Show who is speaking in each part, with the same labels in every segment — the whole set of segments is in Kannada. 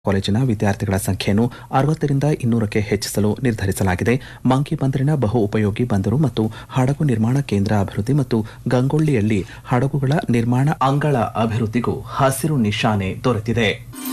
Speaker 1: ಕಾಲೇಜಿನ ವಿದ್ಯಾರ್ಥಿಗಳ ಸಂಖ್ಯೆಯನ್ನು ಅರವತ್ತರಿಂದ ಇನ್ನೂರಕ್ಕೆ ಹೆಚ್ಚಿಸಲು ನಿರ್ಧರಿಸಲಾಗಿದೆ ಮಂಕಿ ಬಂದರಿನ ಬಹು ಉಪಯೋಗಿ ಬಂದರು ಮತ್ತು ಹಡಗು ನಿರ್ಮಾಣ ಕೇಂದ್ರ ಅಭಿವೃದ್ಧಿ ಮತ್ತು ಗಂಗೊಳ್ಳಿಯಲ್ಲಿ ಹಡಗುಗಳ ನಿರ್ಮಾಣ ಅಂಗಳ ಅಭಿವೃದ್ಧಿಗೂ ಹಸಿರು ನಿಶಾನೆ ದೊರೆತಿದೆ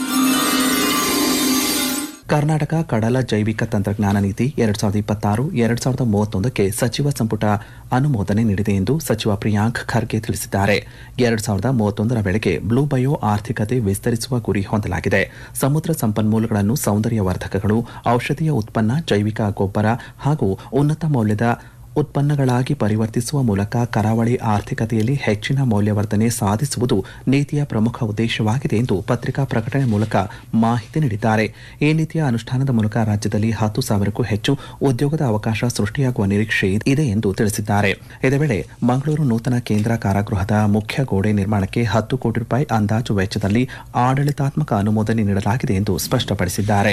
Speaker 1: ಕರ್ನಾಟಕ ಕಡಲ ಜೈವಿಕ ತಂತ್ರಜ್ಞಾನ ನೀತಿ ಎರಡ್ ಸಾವಿರದ ಇಪ್ಪತ್ತಾರು ಎರಡ್ ಸಾವಿರದ ಮೂವತ್ತೊಂದಕ್ಕೆ ಸಚಿವ ಸಂಪುಟ ಅನುಮೋದನೆ ನೀಡಿದೆ ಎಂದು ಸಚಿವ ಪ್ರಿಯಾಂಕ್ ಖರ್ಗೆ ತಿಳಿಸಿದ್ದಾರೆ ಎರಡ್ ಸಾವಿರದ ಮೂವತ್ತೊಂದರ ವೇಳೆಗೆ ಬ್ಲೂ ಬಯೋ ಆರ್ಥಿಕತೆ ವಿಸ್ತರಿಸುವ ಗುರಿ ಹೊಂದಲಾಗಿದೆ ಸಮುದ್ರ ಸಂಪನ್ಮೂಲಗಳನ್ನು ಸೌಂದರ್ಯವರ್ಧಕಗಳು ಔಷಧೀಯ ಉತ್ಪನ್ನ ಜೈವಿಕ ಗೊಬ್ಬರ ಹಾಗೂ ಉನ್ನತ ಮೌಲ್ಯದ ಉತ್ಪನ್ನಗಳಾಗಿ ಪರಿವರ್ತಿಸುವ ಮೂಲಕ ಕರಾವಳಿ ಆರ್ಥಿಕತೆಯಲ್ಲಿ ಹೆಚ್ಚಿನ ಮೌಲ್ಯವರ್ಧನೆ ಸಾಧಿಸುವುದು ನೀತಿಯ ಪ್ರಮುಖ ಉದ್ದೇಶವಾಗಿದೆ ಎಂದು ಪತ್ರಿಕಾ ಪ್ರಕಟಣೆ ಮೂಲಕ ಮಾಹಿತಿ ನೀಡಿದ್ದಾರೆ ಈ ನೀತಿಯ ಅನುಷ್ಠಾನದ ಮೂಲಕ ರಾಜ್ಯದಲ್ಲಿ ಹತ್ತು ಸಾವಿರಕ್ಕೂ ಹೆಚ್ಚು ಉದ್ಯೋಗದ ಅವಕಾಶ ಸೃಷ್ಟಿಯಾಗುವ ನಿರೀಕ್ಷೆ ಇದೆ ಎಂದು ತಿಳಿಸಿದ್ದಾರೆ ಇದೇ ವೇಳೆ ಮಂಗಳೂರು ನೂತನ ಕೇಂದ್ರ ಕಾರಾಗೃಹದ ಮುಖ್ಯ ಗೋಡೆ ನಿರ್ಮಾಣಕ್ಕೆ ಹತ್ತು ಕೋಟಿ ರೂಪಾಯಿ ಅಂದಾಜು ವೆಚ್ಚದಲ್ಲಿ ಆಡಳಿತಾತ್ಮಕ ಅನುಮೋದನೆ ನೀಡಲಾಗಿದೆ ಎಂದು ಸ್ಪಷ್ಟಪಡಿಸಿದ್ದಾರೆ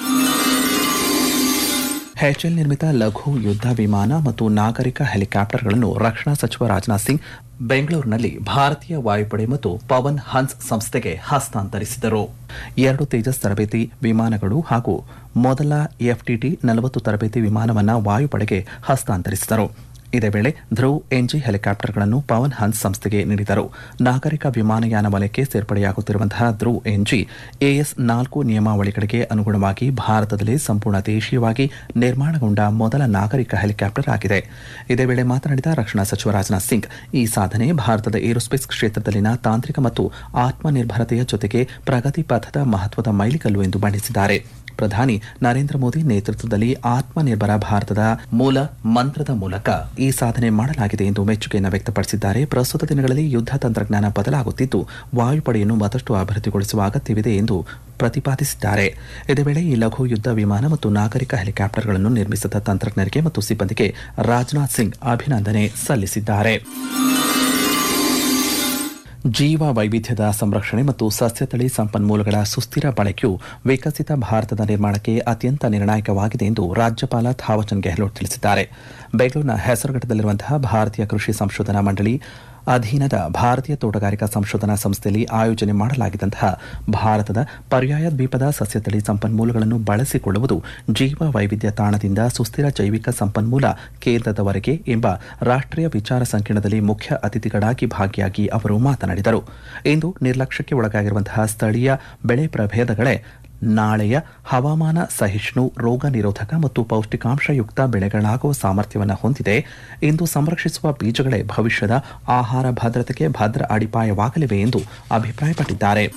Speaker 1: ಎಚ್ಎಲ್ ನಿರ್ಮಿತ ಲಘು ಯುದ್ಧ ವಿಮಾನ ಮತ್ತು ನಾಗರಿಕ ಹೆಲಿಕಾಪ್ಟರ್ಗಳನ್ನು ರಕ್ಷಣಾ ಸಚಿವ ರಾಜನಾಥ್ ಸಿಂಗ್ ಬೆಂಗಳೂರಿನಲ್ಲಿ ಭಾರತೀಯ ವಾಯುಪಡೆ ಮತ್ತು ಪವನ್ ಹನ್ಸ್ ಸಂಸ್ಥೆಗೆ ಹಸ್ತಾಂತರಿಸಿದರು ಎರಡು ತೇಜಸ್ ತರಬೇತಿ ವಿಮಾನಗಳು ಹಾಗೂ ಮೊದಲ ಎಫ್ಟಿಟಿ ನಲವತ್ತು ತರಬೇತಿ ವಿಮಾನವನ್ನು ವಾಯುಪಡೆಗೆ ಹಸ್ತಾಂತರಿಸಿದರು ಇದೇ ವೇಳೆ ಧ್ರುವ್ ಎನ್ಜಿ ಹೆಲಿಕಾಪ್ಟರ್ಗಳನ್ನು ಪವನ್ ಹನ್ಸ್ ಸಂಸ್ಥೆಗೆ ನೀಡಿದರು ನಾಗರಿಕ ವಿಮಾನಯಾನ ವಲಯಕ್ಕೆ ಸೇರ್ಪಡೆಯಾಗುತ್ತಿರುವಂತಹ ಧ್ರುವ್ ಎನ್ಜಿ ಎಎಸ್ ನಾಲ್ಕು ನಿಯಮಾವಳಿಗಳಿಗೆ ಅನುಗುಣವಾಗಿ ಭಾರತದಲ್ಲಿ ಸಂಪೂರ್ಣ ದೇಶೀಯವಾಗಿ ನಿರ್ಮಾಣಗೊಂಡ ಮೊದಲ ನಾಗರಿಕ ಹೆಲಿಕಾಪ್ಟರ್ ಆಗಿದೆ ಇದೇ ವೇಳೆ ಮಾತನಾಡಿದ ರಕ್ಷಣಾ ಸಚಿವ ರಾಜನಾಥ್ ಸಿಂಗ್ ಈ ಸಾಧನೆ ಭಾರತದ ಏರೋಸ್ಪೇಸ್ ಕ್ಷೇತ್ರದಲ್ಲಿನ ತಾಂತ್ರಿಕ ಮತ್ತು ಆತ್ಮನಿರ್ಭರತೆಯ ಜೊತೆಗೆ ಪ್ರಗತಿ ಪಥದ ಮಹತ್ವದ ಮೈಲಿಗಲ್ಲು ಎಂದು ಬಣ್ಣಿಸಿದ್ದಾರೆ ಪ್ರಧಾನಿ ನರೇಂದ್ರ ಮೋದಿ ನೇತೃತ್ವದಲ್ಲಿ ಆತ್ಮನಿರ್ಭರ ಭಾರತದ ಮೂಲ ಮಂತ್ರದ ಮೂಲಕ ಈ ಸಾಧನೆ ಮಾಡಲಾಗಿದೆ ಎಂದು ಮೆಚ್ಚುಗೆಯನ್ನು ವ್ಯಕ್ತಪಡಿಸಿದ್ದಾರೆ ಪ್ರಸ್ತುತ ದಿನಗಳಲ್ಲಿ ಯುದ್ಧ ತಂತ್ರಜ್ಞಾನ ಬದಲಾಗುತ್ತಿದ್ದು ವಾಯುಪಡೆಯನ್ನು ಮತ್ತಷ್ಟು ಅಭಿವೃದ್ಧಿಗೊಳಿಸುವ ಅಗತ್ಯವಿದೆ ಎಂದು ಪ್ರತಿಪಾದಿಸಿದ್ದಾರೆ ಇದೇ ವೇಳೆ ಈ ಲಘು ಯುದ್ಧ ವಿಮಾನ ಮತ್ತು ನಾಗರಿಕ ಹೆಲಿಕಾಪ್ಟರ್ಗಳನ್ನು ನಿರ್ಮಿಸಿದ ತಂತ್ರಜ್ಞರಿಗೆ ಮತ್ತು ಸಿಬ್ಬಂದಿಗೆ ರಾಜನಾಥ್ ಸಿಂಗ್ ಅಭಿನಂದನೆ ಸಲ್ಲಿಸಿದ್ದಾರೆ ಜೀವ ವೈವಿಧ್ಯದ ಸಂರಕ್ಷಣೆ ಮತ್ತು ಸಸ್ಯತಳಿ ಸಂಪನ್ಮೂಲಗಳ ಸುಸ್ಥಿರ ಬಳಕೆಯು ವಿಕಸಿತ ಭಾರತದ ನಿರ್ಮಾಣಕ್ಕೆ ಅತ್ಯಂತ ನಿರ್ಣಾಯಕವಾಗಿದೆ ಎಂದು ರಾಜ್ಯಪಾಲ ಥಾವರ್ಚಂದ್ ಗೆಹ್ಲೋಟ್ ತಿಳಿಸಿದ್ದಾರೆ ಬೆಂಗಳೂರಿನ ಹೆಸರುಘಟ್ಟದಲ್ಲಿರುವಂತಹ ಭಾರತೀಯ ಕೃಷಿ ಸಂಶೋಧನಾ ಮಂಡಳಿ ಅಧೀನದ ಭಾರತೀಯ ತೋಟಗಾರಿಕಾ ಸಂಶೋಧನಾ ಸಂಸ್ಥೆಯಲ್ಲಿ ಆಯೋಜನೆ ಮಾಡಲಾಗಿದ್ದಂತಹ ಭಾರತದ ಪರ್ಯಾಯ ದ್ವೀಪದ ಸಸ್ಯತಳಿ ಸಂಪನ್ಮೂಲಗಳನ್ನು ಬಳಸಿಕೊಳ್ಳುವುದು ಜೀವ ವೈವಿಧ್ಯ ತಾಣದಿಂದ ಸುಸ್ಥಿರ ಜೈವಿಕ ಸಂಪನ್ಮೂಲ ಕೇಂದ್ರದವರೆಗೆ ಎಂಬ ರಾಷ್ಟ್ರೀಯ ವಿಚಾರ ಸಂಕಿರಣದಲ್ಲಿ ಮುಖ್ಯ ಅತಿಥಿಗಳಾಗಿ ಭಾಗಿಯಾಗಿ ಅವರು ಮಾತನಾಡಿದರು ಇಂದು ನಿರ್ಲಕ್ಷ್ಯಕ್ಕೆ ಒಳಗಾಗಿರುವಂತಹ ಸ್ಥಳೀಯ ಬೆಳೆ ಪ್ರಭೇದಗಳೇ ನಾಳೆಯ ಹವಾಮಾನ ಸಹಿಷ್ಣು ರೋಗ ನಿರೋಧಕ ಮತ್ತು ಪೌಷ್ಟಿಕಾಂಶಯುಕ್ತ ಬೆಳೆಗಳಾಗುವ ಸಾಮರ್ಥ್ಯವನ್ನು ಹೊಂದಿದೆ ಇಂದು ಸಂರಕ್ಷಿಸುವ ಬೀಜಗಳೇ ಭವಿಷ್ಯದ ಆಹಾರ ಭದ್ರತೆಗೆ ಭದ್ರ ಅಡಿಪಾಯವಾಗಲಿವೆ ಎಂದು ಅಭಿಪ್ರಾಯಪಟ್ಟಿದ್ದಾರೆ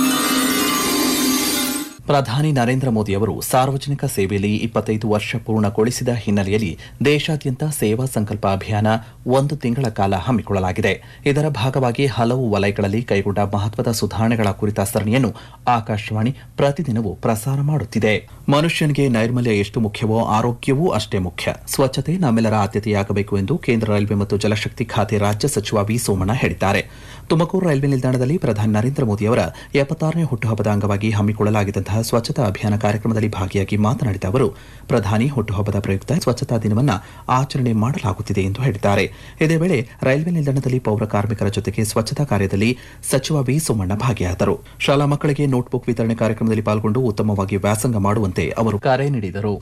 Speaker 1: ಪ್ರಧಾನಿ ನರೇಂದ್ರ ಮೋದಿ ಅವರು ಸಾರ್ವಜನಿಕ ಸೇವೆಯಲ್ಲಿ ಇಪ್ಪತ್ತೈದು ವರ್ಷ ಪೂರ್ಣಗೊಳಿಸಿದ ಹಿನ್ನೆಲೆಯಲ್ಲಿ ದೇಶಾದ್ಯಂತ ಸೇವಾ ಸಂಕಲ್ಪ ಅಭಿಯಾನ ಒಂದು ತಿಂಗಳ ಕಾಲ ಹಮ್ಮಿಕೊಳ್ಳಲಾಗಿದೆ ಇದರ ಭಾಗವಾಗಿ ಹಲವು ವಲಯಗಳಲ್ಲಿ ಕೈಗೊಂಡ ಮಹತ್ವದ ಸುಧಾರಣೆಗಳ ಕುರಿತ ಸರಣಿಯನ್ನು ಆಕಾಶವಾಣಿ ಪ್ರತಿದಿನವೂ ಪ್ರಸಾರ ಮಾಡುತ್ತಿದೆ ಮನುಷ್ಯನಿಗೆ ನೈರ್ಮಲ್ಯ ಎಷ್ಟು ಮುಖ್ಯವೋ ಆರೋಗ್ಯವೂ ಅಷ್ಟೇ ಮುಖ್ಯ ಸ್ವಚ್ಛತೆ ನಮ್ಮೆಲ್ಲರ ಆದ್ಯತೆಯಾಗಬೇಕು ಎಂದು ಕೇಂದ್ರ ರೈಲ್ವೆ ಮತ್ತು ಜಲಶಕ್ತಿ ಖಾತೆ ರಾಜ್ಯ ಸಚಿವ ವಿ ಸೋಮಣ್ಣ ಹೇಳಿದ್ದಾರೆ ತುಮಕೂರು ರೈಲ್ವೆ ನಿಲ್ದಾಣದಲ್ಲಿ ಪ್ರಧಾನಿ ನರೇಂದ್ರ ಮೋದಿ ಅವರ ಎಪ್ಪತ್ತಾರನೇ ಹುಟ್ಟುಹಬ್ಬದ ಅಂಗವಾಗಿ ಹಮ್ಮಿಕೊಳ್ಳಲಾಗಿದ್ದಂತಹ ಸ್ವಚ್ಛತಾ ಅಭಿಯಾನ ಕಾರ್ಯಕ್ರಮದಲ್ಲಿ ಭಾಗಿಯಾಗಿ ಮಾತನಾಡಿದ ಅವರು ಪ್ರಧಾನಿ ಹುಟ್ಟುಹಬ್ಬದ ಪ್ರಯುಕ್ತ ಸ್ವಚ್ಛತಾ ದಿನವನ್ನು ಆಚರಣೆ ಮಾಡಲಾಗುತ್ತಿದೆ ಎಂದು ಹೇಳಿದ್ದಾರೆ ಇದೇ ವೇಳೆ ರೈಲ್ವೆ ನಿಲ್ದಾಣದಲ್ಲಿ ಪೌರ ಕಾರ್ಮಿಕರ ಜೊತೆಗೆ ಸ್ವಚ್ಛತಾ ಕಾರ್ಯದಲ್ಲಿ ಸಚಿವ ವಿ ಸೋಮಣ್ಣ ಭಾಗಿಯಾದರು ಶಾಲಾ ಮಕ್ಕಳಿಗೆ ನೋಟ್ಬುಕ್ ವಿತರಣೆ ಕಾರ್ಯಕ್ರಮದಲ್ಲಿ ಪಾಲ್ಗೊಂಡು ಉತ್ತಮವಾಗಿ ವ್ಯಾಸಂಗ ಮಾಡುವಂತೆ ಅವರು ಕರೆ ನೀಡಿದರು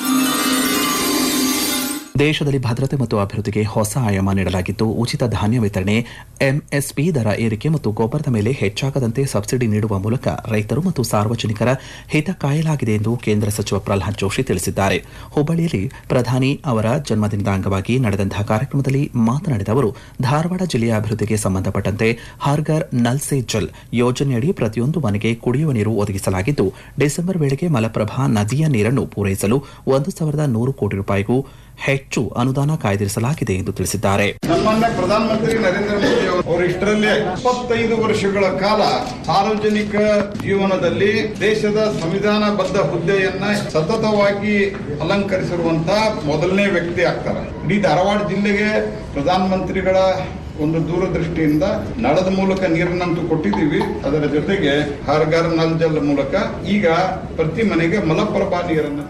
Speaker 1: ದೇಶದಲ್ಲಿ ಭದ್ರತೆ ಮತ್ತು ಅಭಿವೃದ್ಧಿಗೆ ಹೊಸ ಆಯಾಮ ನೀಡಲಾಗಿದ್ದು ಉಚಿತ ಧಾನ್ಯ ವಿತರಣೆ ಎಂಎಸ್ಪಿ ದರ ಏರಿಕೆ ಮತ್ತು ಗೊಬ್ಬರದ ಮೇಲೆ ಹೆಚ್ಚಾಗದಂತೆ ಸಬ್ಸಿಡಿ ನೀಡುವ ಮೂಲಕ ರೈತರು ಮತ್ತು ಸಾರ್ವಜನಿಕರ ಹಿತ ಕಾಯಲಾಗಿದೆ ಎಂದು ಕೇಂದ್ರ ಸಚಿವ ಪ್ರಹ್ಲಾದ್ ಜೋಶಿ ತಿಳಿಸಿದ್ದಾರೆ ಹುಬ್ಬಳ್ಳಿಯಲ್ಲಿ ಪ್ರಧಾನಿ ಅವರ ಜನ್ಮದಿನದ ಅಂಗವಾಗಿ ನಡೆದಂತಹ ಕಾರ್ಯಕ್ರಮದಲ್ಲಿ ಮಾತನಾಡಿದ ಅವರು ಧಾರವಾಡ ಜಿಲ್ಲೆಯ ಅಭಿವೃದ್ಧಿಗೆ ಸಂಬಂಧಪಟ್ಟಂತೆ ಹರ್ಗರ್ ನಲ್ ಸೆ ಜಲ್ ಯೋಜನೆಯಡಿ ಪ್ರತಿಯೊಂದು ಮನೆಗೆ ಕುಡಿಯುವ ನೀರು ಒದಗಿಸಲಾಗಿದ್ದು ಡಿಸೆಂಬರ್ ವೇಳೆಗೆ ಮಲಪ್ರಭಾ ನದಿಯ ನೀರನ್ನು ಪೂರೈಸಲು ಒಂದು ಸಾವಿರದ ನೂರು ಕೋಟಿ ರೂಪಾಯಿಗೂ ಹೆಚ್ಚು ಅನುದಾನ ಕಾಯ್ದಿರಿಸಲಾಗಿದೆ ಎಂದು ತಿಳಿಸಿದ್ದಾರೆ
Speaker 2: ಸನ್ಮಾನ್ಯ ಪ್ರಧಾನಮಂತ್ರಿ ನರೇಂದ್ರ ಮೋದಿ ಅವರು ಅವರು ಇಷ್ಟರಲ್ಲೇ ಇಪ್ಪತ್ತೈದು ವರ್ಷಗಳ ಕಾಲ ಸಾರ್ವಜನಿಕ ಜೀವನದಲ್ಲಿ ದೇಶದ ಸಂವಿಧಾನಬದ್ಧ ಹುದ್ದೆಯನ್ನ ಸತತವಾಗಿ ಅಲಂಕರಿಸಿರುವಂತ ಮೊದಲನೇ ವ್ಯಕ್ತಿ ಆಗ್ತಾರೆ ಇಡೀ ಧಾರವಾಡ ಜಿಲ್ಲೆಗೆ ಪ್ರಧಾನಮಂತ್ರಿಗಳ ಒಂದು ದೂರದೃಷ್ಟಿಯಿಂದ ನಳದ ಮೂಲಕ ನೀರನ್ನಂತೂ ಕೊಟ್ಟಿದ್ದೀವಿ ಅದರ ಜೊತೆಗೆ ಹರ್ ಘರ್ ನಲ್ ಜಲ್ ಮೂಲಕ ಈಗ ಪ್ರತಿ ಮನೆಗೆ ಮಲಪ್ರಭಾ ನೀರನ್ನು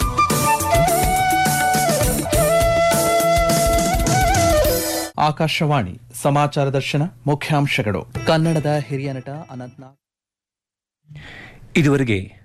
Speaker 1: ಆಕಾಶವಾಣಿ ಸಮಾಚಾರ ದರ್ಶನ ಮುಖ್ಯಾಂಶಗಳು ಕನ್ನಡದ ಹಿರಿಯ ನಟ ಅನಂತ್ನಾಗ್
Speaker 3: ಇದುವರೆಗೆ